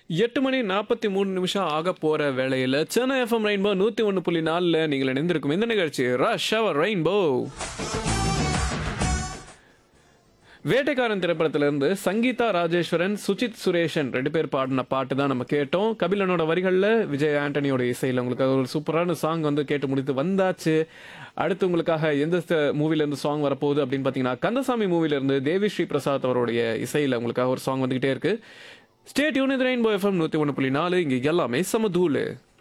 எட்டு மணி நாற்பத்தி மூணு நிமிஷம் ஆக போற வேளையில சென்னை எஃப்எம் ரெயின்போ நூத்தி ஒன்று புள்ளி நாலுல நீங்கள் இணைந்திருக்கும் இந்த நிகழ்ச்சி ரஷ் அவர் ரெயின்போ வேட்டைக்காரன் திரைப்படத்திலிருந்து சங்கீதா ராஜேஸ்வரன் சுஜித் சுரேஷன் ரெண்டு பேர் பாடின பாட்டு தான் நம்ம கேட்டோம் கபிலனோட வரிகளில் விஜய் ஆண்டனியோட இசையில் உங்களுக்கு ஒரு சூப்பரான சாங் வந்து கேட்டு முடித்து வந்தாச்சு அடுத்து உங்களுக்காக எந்த மூவிலேருந்து சாங் வரப்போகுது அப்படின்னு பார்த்தீங்கன்னா கந்தசாமி மூவிலேருந்து தேவி ஸ்ரீ பிரசாத் அவருடைய இசையில் உங்களுக்காக ஒரு சாங் வந்துகிட்டே இருக்கு ஸ்டேட் யூனிட் ரெயின்போ எஃப்எம் நூற்றி ஒன்று புள்ளி நாலு இங்கே எல்லாமே சமதூளு